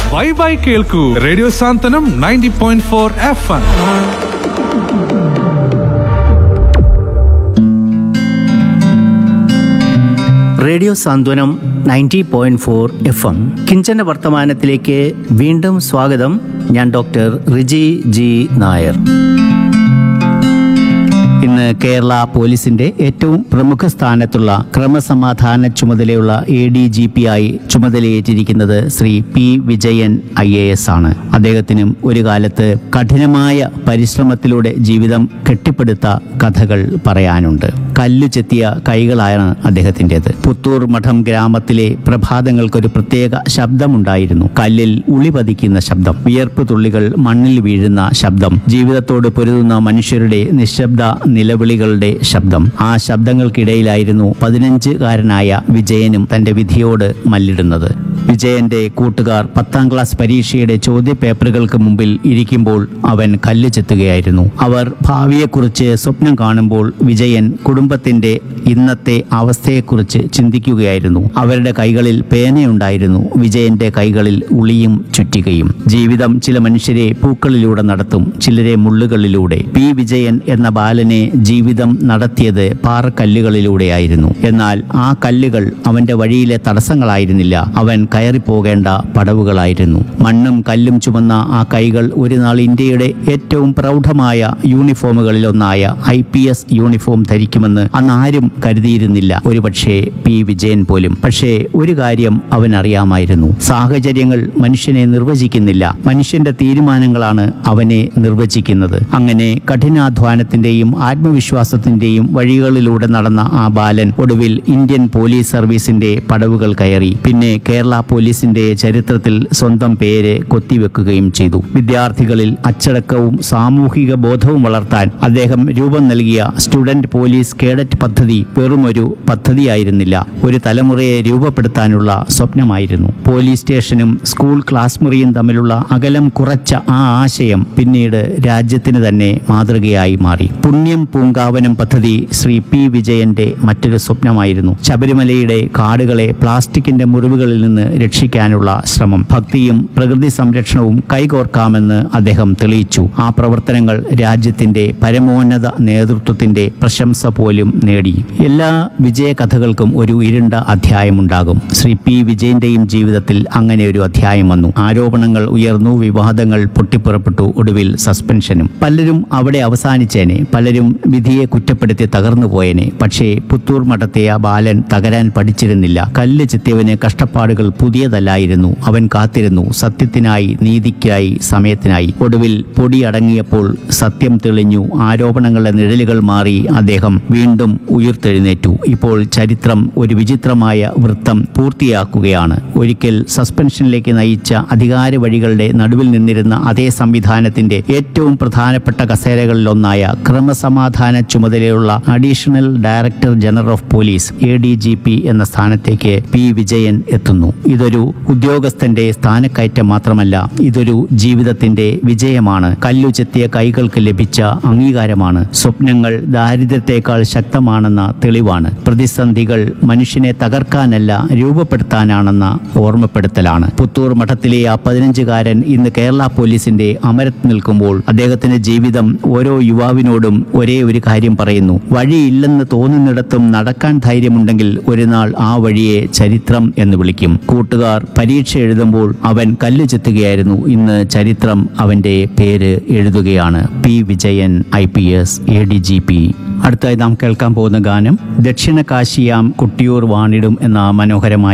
by bye കേൾക്കൂ radio Santhwanam ninety point four F M radio Santhwanam ninety point four F M കിഞ്ചന വർത്തമാനത്തിലേക്ക് വീണ്ടും സ്വാഗതം ഞാൻ ഡോക്ടർ റിജി ജി നായർ ഇന്ന് കേരള പോലീസിന്റെ ഏറ്റവും പ്രമുഖ സ്ഥാനത്തുള്ള ക്രമസമാധാന ചുമതലയുള്ള എ ഡി ജി പി ആയി ചുമതലയേറ്റിരിക്കുന്നത് Shri P Vijayan I A S ആണ് അദ്ദേഹത്തിനും ഒരു കാലത്ത് കഠിനമായ പരിശ്രമത്തിലൂടെ ജീവിതം കെട്ടിപ്പടുത്ത കഥകൾ പറയാനുണ്ട് കല്ലു ചെത്തിയ കൈകളാണ് അദ്ദേഹത്തിൻ്റെത് പുത്തൂർ മഠം ഗ്രാമത്തിലെ പ്രഭാതങ്ങൾക്കൊരു പ്രത്യേക ശബ്ദമുണ്ടായിരുന്നു കല്ലിൽ ഉളി പതിക്കുന്ന ശബ്ദം വിയർപ്പ് തുള്ളികൾ മണ്ണിൽ വീഴുന്ന ശബ്ദം ജീവിതത്തോട് പൊരുതുന്ന മനുഷ്യരുടെ നിശബ്ദ നിലവിളികളുടെ ശബ്ദം ആ ശബ്ദങ്ങൾക്കിടയിലായിരുന്നു പതിനഞ്ചുകാരനായ വിജയനും തന്റെ വിധിയോട് മല്ലിടുന്നത് വിജയന്റെ കൂട്ടുകാർ പത്താം ക്ലാസ് പരീക്ഷയുടെ ചോദ്യപേപ്പറുകൾക്ക് മുമ്പിൽ ഇരിക്കുമ്പോൾ അവൻ കല്ല് ചെത്തുകയായിരുന്നു അവർ ഭാവിയെക്കുറിച്ച് സ്വപ്നം കാണുമ്പോൾ വിജയൻ കുടുംബത്തിന്റെ ഇന്നത്തെ അവസ്ഥയെക്കുറിച്ച് ചിന്തിക്കുകയായിരുന്നു അവരുടെ കൈകളിൽ പേനയുണ്ടായിരുന്നു വിജയന്റെ കൈകളിൽ ഉളിയും ചുറ്റികയും ജീവിതം ചില മനുഷ്യരെ പൂക്കളിലൂടെ നടത്തും ചിലരെ മുള്ളുകളിലൂടെ പി വിജയൻ എന്ന ബാലനെ ജീവിതം നടത്തിയത് പാറക്കല്ലുകളിലൂടെയായിരുന്നു എന്നാൽ ആ കല്ലുകൾ അവന്റെ വഴിയിലെ തടസ്സങ്ങളായിരുന്നില്ല അവൻ കയറിപ്പോകേണ്ട പടവുകളായിരുന്നു മണ്ണും കല്ലും ചുമന്ന ആ കൈകൾ ഒരു നാൾ ഇന്ത്യയുടെ ഏറ്റവും പ്രൗഢമായ യൂണിഫോമുകളിൽ ഒന്നായ ഐ പി എസ് യൂണിഫോം ധരിക്കുമെന്ന് അന്ന് ആരും കരുതിയിരുന്നില്ല ഒരുപക്ഷെ പി വിജയൻ പോലും പക്ഷേ ഒരു കാര്യം അവൻ അറിയാമായിരുന്നു സാഹചര്യങ്ങൾ മനുഷ്യനെ നിർവചിക്കുന്നില്ല മനുഷ്യന്റെ തീരുമാനങ്ങളാണ് അവനെ നിർവചിക്കുന്നത് അങ്ങനെ കഠിനാധ്വാനത്തിന്റെയും ആത്മവിശ്വാസത്തിന്റെയും വഴികളിലൂടെ നടന്ന ആ ബാലൻ ഒടുവിൽ ഇന്ത്യൻ പോലീസ് സർവീസിന്റെ പടവുകൾ കയറി പിന്നെ കേരള പോലീസിന്റെ ചരിത്രത്തിൽ സ്വന്തം പേര് കൊത്തിവെക്കുകയും ചെയ്തു വിദ്യാർത്ഥികളിൽ അച്ചടക്കവും സാമൂഹിക ബോധവും വളർത്താൻ അദ്ദേഹം രൂപം നൽകിയ സ്റ്റുഡന്റ് പോലീസ് കേഡറ്റ് പദ്ധതി വെറുമൊരു പദ്ധതിയായിരുന്നില്ല ഒരു തലമുറയെ രൂപപ്പെടുത്താനുള്ള സ്വപ്നമായിരുന്നു പോലീസ് സ്റ്റേഷനും സ്കൂൾ ക്ലാസ് മുറിയും തമ്മിലുള്ള അകലം കുറച്ച ആ ആശയം പിന്നീട് രാജ്യത്തിന് തന്നെ മാതൃകയായി മാറി പുണ്യം പൂങ്കാവനം പദ്ധതി ശ്രീ പി വിജയന്റെ മറ്റൊരു സ്വപ്നമായിരുന്നു ശബരിമലയുടെ കാടുകളെ പ്ലാസ്റ്റിക്കിന്റെ മുറിവുകളിൽ നിന്ന് രക്ഷിക്കാനുള്ള ശ്രമം ഭക്തിയും പ്രകൃതി സംരക്ഷണവും കൈകോർക്കാമെന്ന് അദ്ദേഹം തെളിയിച്ചു ആ പ്രവർത്തനങ്ങൾ രാജ്യത്തിന്റെ പരമോന്നത നേതൃത്വത്തിന്റെ പ്രശംസ പോലും നേടി എല്ലാ വിജയകഥകൾക്കും ഒരു ഇരുണ്ട അധ്യായമുണ്ടാകും ശ്രീ പി വിജയന്റെയും ജീവിതത്തിൽ അങ്ങനെ ഒരു അധ്യായം വന്നു ആരോപണങ്ങൾ ഉയർന്നു വിവാദങ്ങൾ പൊട്ടിപ്പുറപ്പെട്ടു ഒടുവിൽ സസ്പെൻഷനും പലരും അവിടെ അവസാനിച്ചേനെ പലരും വിധിയെ കുറ്റപ്പെടുത്തി തകർന്നു പോയേനെ പക്ഷേ പുത്തൂർ മഠത്തെ ആ ബാലൻ തകരാൻ പഠിച്ചിരുന്നില്ല കല്ല് ചെത്തിയവന് കഷ്ടപ്പാടുകൾ പുതിയതല്ലായിരുന്നു അവൻ കാത്തിരുന്നു സത്യത്തിനായി നീതിക്കായി സമയത്തിനായി ഒടുവിൽ പൊടി അടങ്ങിയപ്പോൾ സത്യം തെളിഞ്ഞു ആരോപണങ്ങളുടെ നിഴലുകൾ മാറി അദ്ദേഹം വീണ്ടും ഉയർത്തെഴുന്നേറ്റു ഇപ്പോൾ ചരിത്രം ഒരു വിചിത്രമായ വൃത്തം പൂർത്തിയാക്കുകയാണ് ഒരിക്കൽ സസ്പെൻഷനിലേക്ക് നയിച്ച അധികാര വഴികളുടെ നടുവിൽ നിന്നിരുന്ന അതേ സംവിധാനത്തിന്റെ ഏറ്റവും പ്രധാനപ്പെട്ട കസേരകളിലൊന്നായ ക്രമസമാധാന ചുമതലയുള്ള additional director general of police A D G P എന്ന സ്ഥാനത്തേക്ക് പി വിജയൻ എത്തുന്നു ഇതൊരു ഉദ്യോഗസ്ഥന്റെ സ്ഥാനക്കയറ്റം മാത്രമല്ല ഇതൊരു ജീവിതത്തിന്റെ വിജയമാണ് കല്ലു ചെത്തിയ കൈകൾക്ക് ലഭിച്ച അംഗീകാരമാണ് സ്വപ്നങ്ങൾ ദാരിദ്ര്യത്തെക്കാൾ ശക്തമാണെന്ന തെളിവാണ് പ്രതിസന്ധികൾ മനുഷ്യനെ തകർക്കാനല്ല രൂപപ്പെടുത്താനാണെന്ന ഓർമ്മപ്പെടുത്തലാണ് പുത്തൂർ മഠത്തിലെ ആ പതിനഞ്ചുകാരൻ ഇന്ന് കേരള പോലീസിന്റെ അമരത്ത് നിൽക്കുമ്പോൾ അദ്ദേഹത്തിന്റെ ജീവിതം ഓരോ യുവാവിനോടും ഒരേ ഒരു കാര്യം പറയുന്നു വഴിയില്ലെന്ന് തോന്നുന്നിടത്തും നടക്കാൻ ധൈര്യമുണ്ടെങ്കിൽ ഒരു നാൾ ആ വഴിയെ ചരിത്രം എന്ന് വിളിക്കും കൂട്ടുകാർ പരീക്ഷ എഴുതുമ്പോൾ അവൻ കല്ല് ചെത്തുകയായിരുന്നു ഇന്ന് ചരിത്രം അവന്റെ പേര് എഴുതുകയാണ് P Vijayan I P S A D G P അടുത്തായി നാം കേൾക്കാൻ പോകുന്ന ഗാനം ദക്ഷിണ കാശിയാം കുട്ടിയൂർ വാണിടും എന്ന മനോഹരമായ